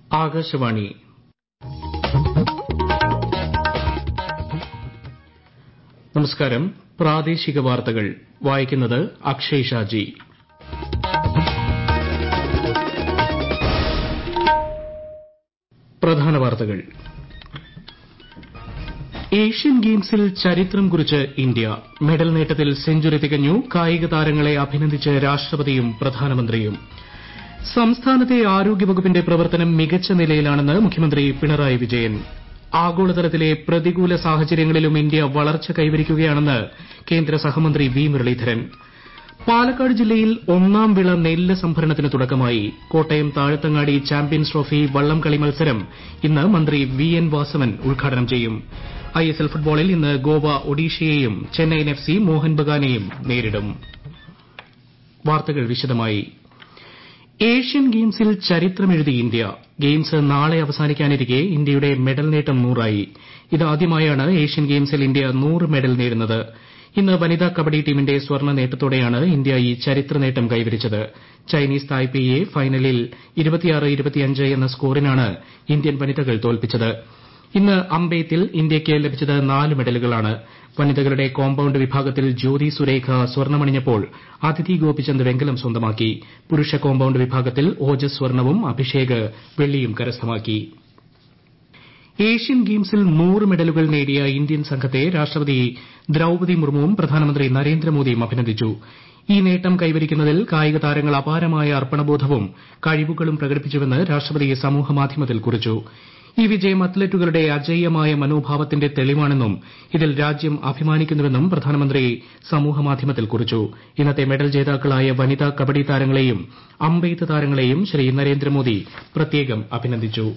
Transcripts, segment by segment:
ആകാശവാണി നമസ്കാരം പ്രാദേശിക വാർത്തകൾ വായിക്കുന്നത് അക്ഷയ് ഷാജി പ്രധാന വാർത്തകൾ ഏഷ്യൻ ഗെയിംസിൽ ചരിത്രം കുറിച്ച് ഇന്ത്യ മെഡൽ നേട്ടത്തിൽ സെഞ്ചുറി തികഞ്ഞു കായിക താരങ്ങളെ അഭിനന്ദിച്ച് രാഷ്ട്രപതിയും പ്രധാനമന്ത്രിയും സംസ്ഥാനത്തെ ആരോഗ്യവകുപ്പിന്റെ പ്രവർത്തനം മികച്ച നിലയിലാണെന്ന് മുഖ്യമന്ത്രി പിണറായി വിജയൻ ആഗോളതലത്തിലെ പ്രതികൂല സാഹചര്യങ്ങളിലും ഇന്ത്യ വളർച്ച കൈവരിക്കുകയാണെന്ന് കേന്ദ്ര സഹമന്ത്രി വി മുരളീധരൻ പാലക്കാട് ജില്ലയിൽ ഒന്നാം വിള നെല്ല് സംഭരണത്തിന് തുടക്കമായി കോട്ടയം താഴത്തങ്ങാടി ചാമ്പ്യൻസ് ട്രോഫി വള്ളംകളി മത്സരം ഇന്ന് മന്ത്രി വി എൻ വാസവൻ ഉദ്ഘാടനം ചെയ്യും ഐഎസ്എൽ ഫുട്ബോളിൽ ഇന്ന് ഗോവ ഒഡീഷയെയും ചെന്നൈയിൻ എഫ് സി മോഹൻ ബഗാനെയും നേരിടും വാർത്തകൾ വിശദമായി ഏഷ്യൻ ഗെയിംസിൽ ചരിത്രമെഴുതി ഇന്ത്യ ഗെയിംസ് നാളെ അവസാനിക്കാനിരിക്കെ ഇന്ത്യയുടെ മെഡൽ നേട്ടം നൂറായി ഇതാദ്യമായാണ് ഏഷ്യൻ ഗെയിംസിൽ ഇന്ത്യ നൂറ് മെഡൽ നേടുന്നത് ഇന്ന് വനിതാ കബഡി ടീമിന്റെ സ്വർണ്ണ നേട്ടത്തോടെയാണ് ഇന്ത്യ ഈ ചരിത്ര നേട്ടം കൈവരിച്ചത് ചൈനീസ് തായ്പേയിയെ ഫൈനലിൽ എന്ന സ്കോറിനാണ് ഇന്ത്യൻ വനിതകൾ തോൽപ്പിച്ചത് ഇന്ന് അമ്പെയ്ത്തിൽ ഇന്ത്യയ്ക്ക് ലഭിച്ചത് നാല് മെഡലുകളാണ് വനിതകളുടെ കോമ്പൌണ്ട് വിഭാഗത്തിൽ ജ്യോതി സുരേഖ സ്വർണ്ണമണിഞ്ഞപ്പോൾ അദിതി ഗോപിചന്ദ് വെങ്കലം സ്വന്തമാക്കി പുരുഷ കോമ്പൌണ്ട് വിഭാഗത്തിൽ ഓജസ് സ്വർണ്ണവും അഭിഷേക് വെള്ളിയും കരസ്ഥമാക്കി ഏഷ്യൻ ഗെയിംസിൽ നൂറ് മെഡലുകൾ നേടിയ ഇന്ത്യൻ സംഘത്തെ രാഷ്ട്രപതി ദ്രൌപതി മുർമുവും പ്രധാനമന്ത്രി നരേന്ദ്രമോദിയും അഭിനന്ദിച്ചു ഈ നേട്ടം കൈവരിക്കുന്നതിൽ കായിക താരങ്ങൾ അപാരമായ അർപ്പണബോധവും കഴിവുകളും പ്രകടിപ്പിച്ചുവെന്ന് രാഷ്ട്രപതി സമൂഹമാധ്യമത്തിൽ കുറിച്ചു ഈ വിജയം അത്ലറ്റുകളുടെ അജയ്യമായ മനോഭാവത്തിന്റെ തെളിവാണെന്നും ഇതിൽ രാജ്യം അഭിമാനിക്കുന്നുവെന്നും പ്രധാനമന്ത്രി സമൂഹമാധ്യമത്തിൽ കുറിച്ചു ഇന്നത്തെ മെഡൽ ജേതാക്കളായ വനിതാ കബഡി താരങ്ങളെയും അമ്പെയ്ത്ത് താരങ്ങളെയും ശ്രീ നരേന്ദ്രമോദി പ്രത്യേകം അഭിനന്ദിച്ചു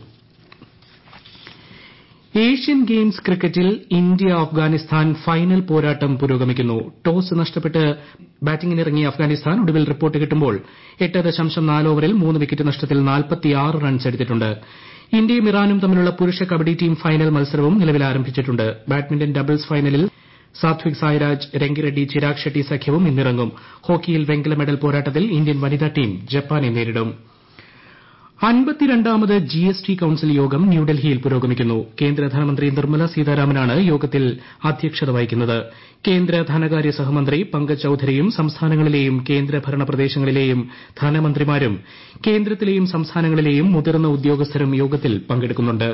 ഏഷ്യൻ ഗെയിംസ് ക്രിക്കറ്റിൽ ഇന്ത്യ അഫ്ഗാനിസ്ഥാൻ ഫൈനൽ പോരാട്ടം പുരോഗമിക്കുന്നു ടോസ് നഷ്ടപ്പെട്ട് ബാറ്റിംഗിനിറങ്ങിയ അഫ്ഗാനിസ്ഥാൻ ഒടുവിൽ റിപ്പോർട്ട് കിട്ടുമ്പോൾ എട്ട് ദശാംശം നാല് ഓവറിൽ മൂന്ന് വിക്കറ്റ് നഷ്ടത്തിൽ റൺസ് എടുത്തിട്ടുണ്ട് ഇന്ത്യയും ഇറാനും തമ്മിലുള്ള പുരുഷ കബഡി ടീം ഫൈനൽ മത്സരവും നിലവിൽ ആരംഭിച്ചിട്ടുണ്ട് ബാഡ്മിന്റൺ ഡബിൾസ് ഫൈനലിൽ സാത്വിക് സായ്രാജ് രംഗിറെഡ്ഡി ചിരാഗ് ഷെട്ടി സഖ്യവും ഇന്നിറങ്ങും ഹോക്കിയിൽ വെങ്കല മെഡൽ പോരാട്ടത്തിൽ ഇന്ത്യൻ വനിതാ ടീം ജപ്പാനെ നേരിടും അൻപത്തിരണ്ടാമത് ജി എസ് ടി കൌൺസിൽ യോഗം ന്യൂഡൽഹിയിൽ പുരോഗമിക്കുന്നു കേന്ദ്ര ധനമന്ത്രി നിർമ്മല സീതാരാമനാണ് യോഗത്തിൽ അധ്യക്ഷത വഹിക്കുന്നത് കേന്ദ്ര ധനകാര്യ സഹമന്ത്രി പങ്കജ് ചൌധരിയും സംസ്ഥാനങ്ങളിലെയും കേന്ദ്രഭരണ പ്രദേശങ്ങളിലെയും ധനമന്ത്രിമാരും കേന്ദ്രത്തിലെയും സംസ്ഥാനങ്ങളിലെയും മുതിർന്ന ഉദ്യോഗസ്ഥരും യോഗത്തിൽ പങ്കെടുക്കുന്നുണ്ട്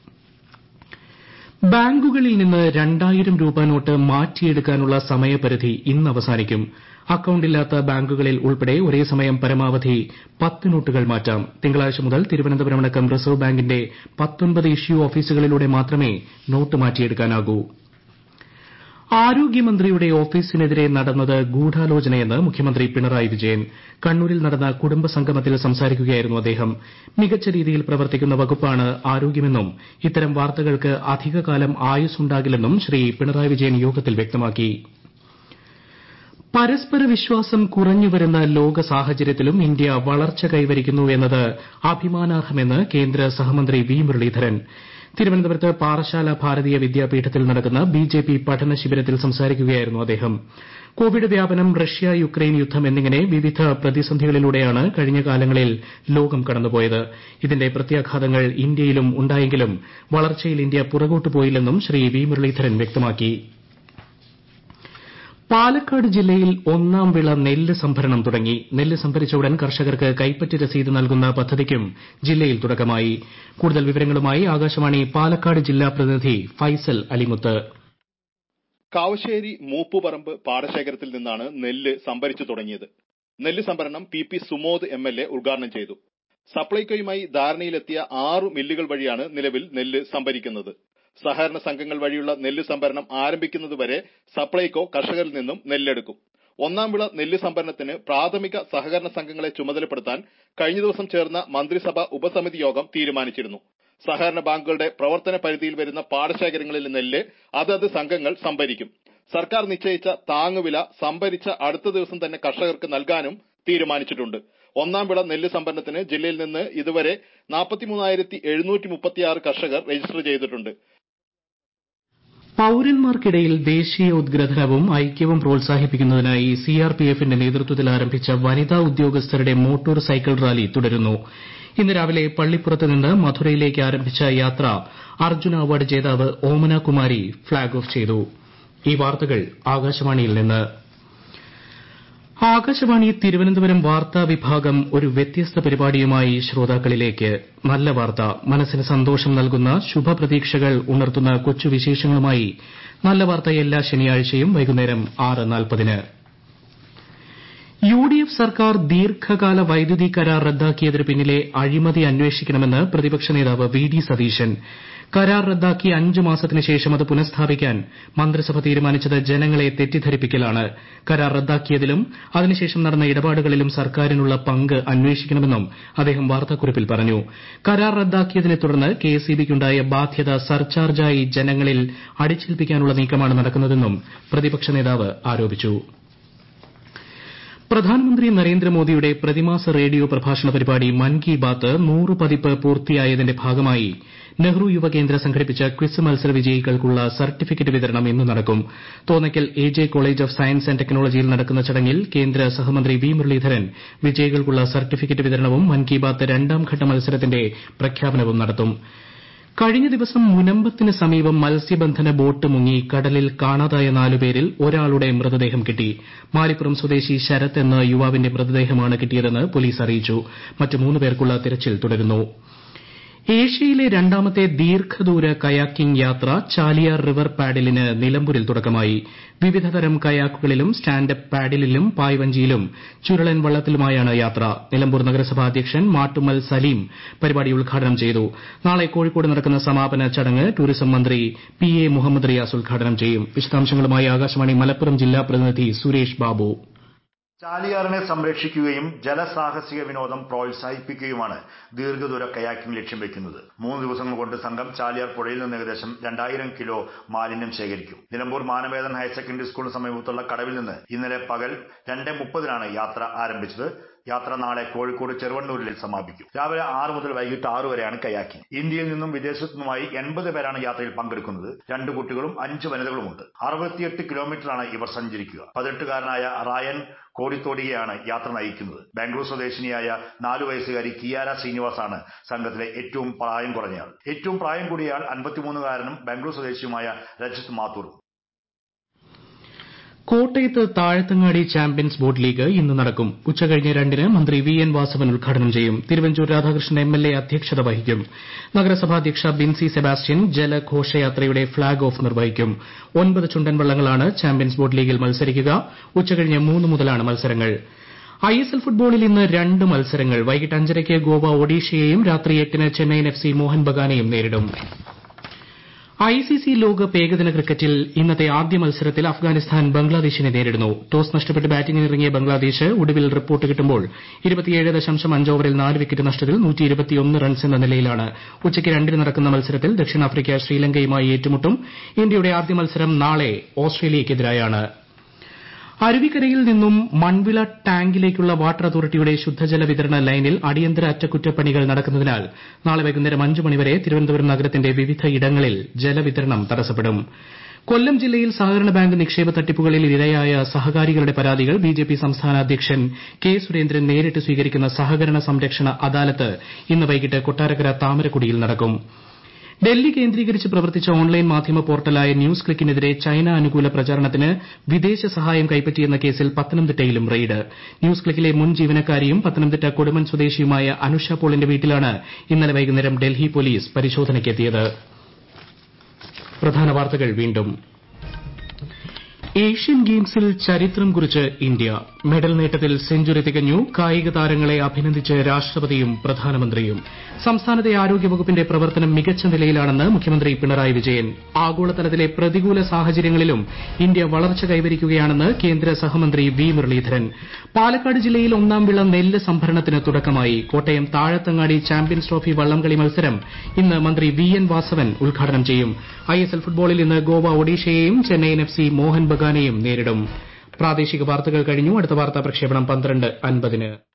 ബാങ്കുകളിൽ നിന്ന് രണ്ടായിരം രൂപ നോട്ട് മാറ്റിയെടുക്കാനുള്ള സമയപരിധി ഇന്ന് അവസാനിക്കും അക്കൌണ്ടില്ലാത്ത ബാങ്കുകളിൽ ഉൾപ്പെടെ ഒരേ സമയം പരമാവധി പത്ത് നോട്ടുകൾ മാറ്റാം തിങ്കളാഴ്ച മുതൽ തിരുവനന്തപുരമടക്കം റിസർവ് ബാങ്കിന്റെ പത്തൊൻപത് ഇഷ്യൂ ഓഫീസുകളിലൂടെ മാത്രമേ നോട്ട് മാറ്റിയെടുക്കാനാകൂ ആരോഗ്യമന്ത്രിയുടെ ഓഫീസിനെതിരെ നടന്നത് ഗൂഢാലോചനയെന്ന് മുഖ്യമന്ത്രി പിണറായി വിജയൻ കണ്ണൂരിൽ നടന്ന കുടുംബ സംഗമത്തിൽ സംസാരിക്കുകയായിരുന്നു അദ്ദേഹം മികച്ച രീതിയിൽ പ്രവർത്തിക്കുന്ന വകുപ്പാണ് ആരോഗ്യമെന്നും ഇത്തരം വാർത്തകൾക്ക് അധികകാലം ആയുസ്സുണ്ടാകില്ലെന്നും ശ്രീ പിണറായി വിജയൻ യോഗത്തിൽ വ്യക്തമാക്കി പരസ്പര വിശ്വാസം കുറഞ്ഞുവരുന്ന ലോക സാഹചര്യത്തിലും ഇന്ത്യ വളർച്ച കൈവരിക്കുന്നു എന്നത് അഭിമാനാർഹമെന്ന് കേന്ദ്ര സഹമന്ത്രി വി മുരളീധരൻ തിരുവനന്തപുരത്ത് പാറശാല ഭാരതീയ വിദ്യാപീഠത്തിൽ നടക്കുന്ന ബിജെപി പഠന ശിബിരത്തിൽ സംസാരിക്കുകയായിരുന്നു അദ്ദേഹം കോവിഡ് വ്യാപനം റഷ്യ യുക്രൈൻ യുദ്ധം എന്നിങ്ങനെ വിവിധ പ്രതിസന്ധികളിലൂടെയാണ് കഴിഞ്ഞ കാലങ്ങളിൽ ലോകം കടന്നുപോയത് ഇതിന്റെ പ്രത്യാഘാതങ്ങൾ ഇന്ത്യയിലും ഉണ്ടായെങ്കിലും വളർച്ചയിൽ ഇന്ത്യ പുറകോട്ട് പോയില്ലെന്നും ശ്രീ വി മുരളീധരൻ വ്യക്തമാക്കി പാലക്കാട് ജില്ലയിൽ ഒന്നാം വിള നെല്ല് സംഭരണം തുടങ്ങി നെല്ല് സംഭരിച്ച ഉടൻ കർഷകർക്ക് കൈപ്പറ്റ് രസീത് നൽകുന്ന പദ്ധതിക്കും ജില്ലയിൽ തുടക്കമായി കൂടുതൽ വിവരങ്ങളുമായി ആകാശവാണി പാലക്കാട് ജില്ലാ പ്രതിനിധി ഫൈസൽ അലിമുത്ത് കാവശ്ശേരി മൂപ്പുപറമ്പ് പാടശേഖരത്തിൽ നിന്നാണ് നെല്ല് സംഭരിച്ചു തുടങ്ങിയത് നെല്ല് സംഭരണം P P Sumod M L A ഉദ്ഘാടനം ചെയ്തു സപ്ലൈകോയുമായി ധാരണയിലെത്തിയ ആറു മില്ലുകൾ വഴിയാണ് നിലവിൽ നെല്ല് സംഭരിക്കുന്നത് സഹകരണ സംഘങ്ങൾ വഴിയുള്ള നെല്ല് സംഭരണം ആരംഭിക്കുന്നതുവരെ സപ്ലൈകോ കർഷകരിൽ നിന്നും നെല്ലെടുക്കും ഒന്നാം വിള നെല്ല് സംഭരണത്തിന് പ്രാഥമിക സഹകരണ സംഘങ്ങളെ ചുമതലപ്പെടുത്താൻ കഴിഞ്ഞ ദിവസം ചേർന്ന മന്ത്രിസഭ ഉപസമിതി യോഗം തീരുമാനിച്ചിരുന്നു സഹകരണ ബാങ്കുകളുടെ പ്രവർത്തന പരിധിയിൽ വരുന്ന പാടശേഖരങ്ങളിലെ നെല്ല് അതത് സംഘങ്ങൾ സംഭരിക്കും സർക്കാർ നിശ്ചയിച്ച താങ്ങുവില സംഭരിച്ച അടുത്ത ദിവസം തന്നെ കർഷകർക്ക് നൽകാനും തീരുമാനിച്ചിട്ടുണ്ട് ഒന്നാം വിള നെല്ല് സംഭരണത്തിന് ജില്ലയിൽ നിന്ന് ഇതുവരെ നാൽപ്പത്തിമൂന്നായിരത്തി എഴുന്നൂറ്റി മുപ്പത്തിയാറ് കർഷകർ രജിസ്റ്റർ ചെയ്തിട്ടുണ്ട് പൌരന്മാർക്കിടയിൽ ദേശീയോദ്ഗ്രഥനവും ഐക്യവും പ്രോത്സാഹിപ്പിക്കുന്നതിനായി സിആർപിഎഫിന്റെ നേതൃത്വത്തിൽ ആരംഭിച്ച വനിതാ ഉദ്യോഗസ്ഥരുടെ മോട്ടോർ സൈക്കിൾ റാലി തുടരുന്നു ഇന്ന് രാവിലെ പള്ളിപ്പുറത്ത് നിന്ന് മധുരയിലേക്ക് ആരംഭിച്ച യാത്ര അർജുന അവാർഡ് ജേതാവ് ഓമന കുമാരി ഫ്ളാഗ് ഓഫ് ചെയ്തു ഈ വാർത്തകൾ ആകാശവാണിയിൽ നിന്ന് ആകാശവാണി തിരുവനന്തപുരം വാർത്താ വിഭാഗം ഒരു വ്യത്യസ്ത പരിപാടിയുമായി ശ്രോതാക്കളിലേക്ക് നല്ല വാർത്ത മനസ്സിന് സന്തോഷം നൽകുന്ന ശുഭപ്രതീക്ഷകൾ ഉണർത്തുന്ന കൊച്ചു വിശേഷങ്ങളുമായി നല്ല വാർത്ത എല്ലാ ശനിയാഴ്ചയും വൈകുന്നേരം ആറ് നാൽപ്പതിന് യു ഡി എഫ് സർക്കാർ ദീർഘകാല വൈദ്യുതി കരാർ റദ്ദാക്കിയതിന് പിന്നിലെ അഴിമതി അന്വേഷിക്കണമെന്ന് പ്രതിപക്ഷ നേതാവ് വി ഡി സതീശൻ കരാർ റദ്ദാക്കി അഞ്ച് മാസത്തിന് ശേഷം അത് പുനഃസ്ഥാപിക്കാൻ മന്ത്രിസഭ തീരുമാനിച്ചത് ജനങ്ങളെ തെറ്റിദ്ധരിപ്പിക്കലാണ് കരാർ റദ്ദാക്കിയതിലും അതിനുശേഷം നടന്ന ഇടപാടുകളിലും സർക്കാരിനുള്ള പങ്ക് അന്വേഷിക്കണമെന്നും അദ്ദേഹം വാർത്താക്കുറിപ്പിൽ പറഞ്ഞു കരാർ റദ്ദാക്കിയതിനെ തുടർന്ന് കെഎസ്ഇബിക്കുണ്ടായ ബാധ്യത സർചാർജായി ജനങ്ങളിൽ അടിച്ചേൽപ്പിക്കാനുള്ള നീക്കമാണ് നടക്കുന്നതെന്നും പ്രതിപക്ഷ നേതാവ് ആരോപിച്ചു പ്രധാനമന്ത്രി നരേന്ദ്രമോദിയുടെ പ്രതിമാസ റേഡിയോ പ്രഭാഷണ പരിപാടി മൻ കി ബാത്ത് നൂറ് പതിപ്പ് പൂർത്തിയായതിന്റെ ഭാഗമായി നെഹ്റു യുവകേന്ദ്ര സംഘടിപ്പിച്ച ക്വിസ് മത്സര വിജയികൾക്കുള്ള സർട്ടിഫിക്കറ്റ് വിതരണം ഇന്ന് നടക്കും Thonnakkal A J college of science and ടെക്നോളജിയിൽ നടക്കുന്ന ചടങ്ങിൽ കേന്ദ്ര സഹമന്ത്രി വി മുരളീധരൻ വിജയികൾക്കുള്ള സർട്ടിഫിക്കറ്റ് വിതരണവും മൻ കി ബാത്ത് രണ്ടാം ഘട്ട മത്സരത്തിന്റെ പ്രഖ്യാപനവും നടത്തും കഴിഞ്ഞ ദിവസം മുനമ്പത്തിന് സമീപം മത്സ്യബന്ധന ബോട്ട് മുങ്ങി കടലിൽ കാണാതായ നാലുപേരിൽ ഒരാളുടെ മൃതദേഹം കിട്ടി മാലിപ്പുറം സ്വദേശി ശരത് എന്ന യുവാവിന്റെ മൃതദേഹമാണ് കിട്ടിയതെന്ന് പോലീസ് അറിയിച്ചു മറ്റ് മൂന്ന് പേർക്കുള്ള തിരച്ചിൽ തുടരുന്നു ഏഷ്യയിലെ രണ്ടാമത്തെ ദീർഘദൂര കയാക്കിംഗ് യാത്ര ചാലിയാർ റിവർ പാഡിലിന് നിലമ്പൂരിൽ തുടക്കമായി വിവിധതരം കയാക്കുകളിലും സ്റ്റാൻഡപ്പ് പാഡിലിലും പായ്വഞ്ചിയിലും ചുരുളൻ വള്ളത്തിലുമായാണ് യാത്ര നിലമ്പൂർ നഗരസഭാ അധ്യക്ഷൻ മാട്ടുമ്മൽ സലീം പരിപാടി ഉദ്ഘാടനം ചെയ്തു നാളെ കോഴിക്കോട് നടക്കുന്ന സമാപന ചടങ്ങ് ടൂറിസം മന്ത്രി പി എ മുഹമ്മദ് റിയാസ് ഉദ്ഘാടനം ചെയ്യും വിശദാംശങ്ങളുമായി ആകാശവാണി മലപ്പുറം ജില്ലാ പ്രതിനിധി സുരേഷ് ബാബു ചാലിയാറിനെ സംരക്ഷിക്കുകയും ജലസാഹസിക വിനോദം പ്രോത്സാഹിപ്പിക്കുകയുമാണ് ദീർഘദൂര കയാക്കിംഗ് ലക്ഷ്യം വെക്കുന്നത് മൂന്ന് ദിവസങ്ങൾ കൊണ്ട് സംഘം ചാലിയാർ പുഴയിൽ നിന്ന് ഏകദേശം രണ്ടായിരം കിലോ മാലിന്യം ശേഖരിക്കും നിലമ്പൂർ മാനവേദൻ ഹയർ സെക്കൻഡറി സ്കൂളിന് സമീപത്തുള്ള കടവിൽ നിന്ന് ഇന്നലെ പകൽ രണ്ട് മുപ്പതിനാണ് യാത്ര ആരംഭിച്ചത് യാത്ര നാളെ കോഴിക്കോട് ചെറുവണ്ണൂരിൽ സമാപിക്കും രാവിലെ ആറ് മുതൽ വൈകിട്ട് ആറ് വരെയാണ് കയാക്കിംഗ് ഇന്ത്യയിൽ നിന്നും വിദേശത്തു നിന്നുമായി എൺപത് പേരാണ് യാത്രയിൽ പങ്കെടുക്കുന്നത് രണ്ട് കുട്ടികളും അഞ്ച് വനിതകളുമുണ്ട് അറുപത്തിയെട്ട് കിലോമീറ്ററാണ് ഇവർ സഞ്ചരിക്കുക പതിനെട്ടുകാരനായ റായൻ കോടിത്തോടികയാണ് യാത്ര നയിക്കുന്നത് ബാംഗ്ലൂർ സ്വദേശിനിയായ നാലു വയസ്സുകാരി കിയാര ശ്രീനിവാസാണ് സംഘത്തിലെ ഏറ്റവും പ്രായം കുറഞ്ഞയാൾ ഏറ്റവും പ്രായം കൂടിയയാൾ അൻപത്തിമൂന്നുകാരനും ബാംഗ്ലൂർ സ്വദേശിയുമായ രജിത് മാത്തൂറും കോട്ടയത്ത് താഴത്തങ്ങാടി ചാമ്പ്യൻസ് ബോട്ട് ലീഗ് ഇന്ന് നടക്കും ഉച്ചകഴിഞ്ഞ് രണ്ടിന് മന്ത്രി വി എൻ വാസവൻ ഉദ്ഘാടനം ചെയ്യും Thiruvanchoor Radhakrishnan M L A അധ്യക്ഷത വഹിക്കും നഗരസഭാ അധ്യക്ഷ ബിൻസി സെബാസ്റ്റ്യൻ ജലഘോഷയാത്രയുടെ ഫ്ളാഗ് ഓഫ് നിർവഹിക്കും ഒൻപത് ചുണ്ടൻ വള്ളങ്ങളാണ് ചാമ്പ്യൻസ് ബോട്ട് ലീഗിൽ മത്സരിക്കുക ഉച്ചകഴിഞ്ഞ് മൂന്ന് മുതലാണ് മത്സരങ്ങൾ ഐഎസ്എൽ ഫുട്ബോളിൽ ഇന്ന് രണ്ട് മത്സരങ്ങൾ വൈകിട്ട് അഞ്ചരയ്ക്ക് ഗോവ ഒഡീഷയെയും രാത്രി എട്ടിന് ചെന്നൈയിൻ എഫ് സി മോഹൻ ബഗാനെയും നേരിടും ഐസിസി ലോകകപ്പ് ഏകദിന ക്രിക്കറ്റിൽ ഇന്നത്തെ ആദ്യ മത്സരത്തിൽ അഫ്ഗാനിസ്ഥാൻ ബംഗ്ലാദേശിനെ നേരിടുന്നു ടോസ് നഷ്ടപ്പെട്ട് ബാറ്റിംഗിനിറങ്ങിയ ബംഗ്ലാദേശ് ഒടുവിൽ റിപ്പോർട്ട് കിട്ടുമ്പോൾ ഓവറിൽ നാല് വിക്കറ്റ് നഷ്ടത്തിൽ റൺസ് എന്ന നിലയിലാണ് ഉച്ചയ്ക്ക് രണ്ടിന് നടക്കുന്ന മത്സരത്തിൽ ദക്ഷിണാഫ്രിക്ക ശ്രീലങ്കയുമായി ഏറ്റുമുട്ടും ഇന്ത്യയുടെ ആദ്യ മത്സരം നാളെ ഓസ്ട്രേലിയയ്ക്കെതിരായാണ് അരുവിക്കരയിൽ നിന്നും മൺവിള ടാങ്കിലേക്കുള്ള വാട്ടർ അതോറിറ്റിയുടെ ശുദ്ധജല വിതരണ ലൈനിൽ അടിയന്തര അറ്റകുറ്റപ്പണികൾ നടക്കുന്നതിനാൽ നാളെ വൈകുന്നേരം അഞ്ച് മണിവരെ തിരുവനന്തപുരം നഗരത്തിന്റെ വിവിധ ഇടങ്ങളിൽ ജലവിതരണം തടസ്സപ്പെടും കൊല്ലം ജില്ലയിൽ സഹകരണ ബാങ്ക് നിക്ഷേപ തട്ടിപ്പുകളിൽ ഇരയായ സഹകാരികളുടെ പരാതികൾ ബിജെപി സംസ്ഥാന അധ്യക്ഷൻ കെ സുരേന്ദ്രൻ നേരിട്ട് സ്വീകരിക്കുന്ന സഹകരണ സംരക്ഷണ അദാലത്ത് ഇന്ന് വൈകിട്ട് കൊട്ടാരക്കര താമരക്കുടിയിൽ നടക്കും ഡൽഹി കേന്ദ്രീകരിച്ച് പ്രവർത്തിച്ച ഓൺലൈൻ മാധ്യമ പോർട്ടലായ ന്യൂസ് ക്ലിക്കിനെതിരെ ചൈന അനുകൂല പ്രചാരണത്തിന് വിദേശ സഹായം കൈപ്പറ്റിയെന്ന കേസിൽ പത്തനംതിട്ടയിലും റെയ്ഡ് ന്യൂസ് ക്ലിക്കിലെ മുൻ ജീവനക്കാരിയും പത്തനംതിട്ട കൊടുമൺ സ്വദേശിയുമായ അനുഷ പോളിന്റെ വീട്ടിലാണ് ഇന്നലെ വൈകുന്നേരം ഡൽഹി പോലീസ് പരിശോധനയ്ക്കെത്തിയത് പ്രധാന വാർത്തകൾ വീണ്ടും ഏഷ്യൻ ഗെയിംസിൽ ചരിത്രം കുറിച്ച് ഇന്ത്യ മെഡൽ നേട്ടത്തിൽ സെഞ്ചുറി തികഞ്ഞു കായിക താരങ്ങളെ അഭിനന്ദിച്ച് രാഷ്ട്രപതിയും പ്രധാനമന്ത്രിയും സംസ്ഥാനത്തെ ആരോഗ്യവകുപ്പിന്റെ പ്രവർത്തനം മികച്ച നിലയിലാണെന്ന് മുഖ്യമന്ത്രി പിണറായി വിജയൻ ആഗോളതലത്തിലെ പ്രതികൂല സാഹചര്യങ്ങളിലും ഇന്ത്യ വളർച്ച കൈവരിക്കുകയാണെന്ന് കേന്ദ്ര സഹമന്ത്രി വി മുരളീധരൻ പാലക്കാട് ജില്ലയിൽ ഒന്നാം വിള നെല്ല് സംഭരണത്തിന് തുടക്കമായി കോട്ടയം താഴത്തങ്ങാടി ചാമ്പ്യൻസ് ട്രോഫി വള്ളംകളി മത്സരം ഇന്ന് മന്ത്രി വി എൻ വാസവൻ ഉദ്ഘാടനം ചെയ്യും ഐഎസ്എൽ ഫുട്ബോളിൽ ഇന്ന് ഗോവ ഒഡീഷയെയും ചെന്നൈയിൻ എഫ് സി മോഹൻ ബഗാനെയും നേരിടും പ്രാദേശിക വാർത്തകൾ കഴിഞ്ഞു അടുത്ത വാർത്താ പ്രക്ഷേപണം പന്ത്രണ്ട് അൻപതിന്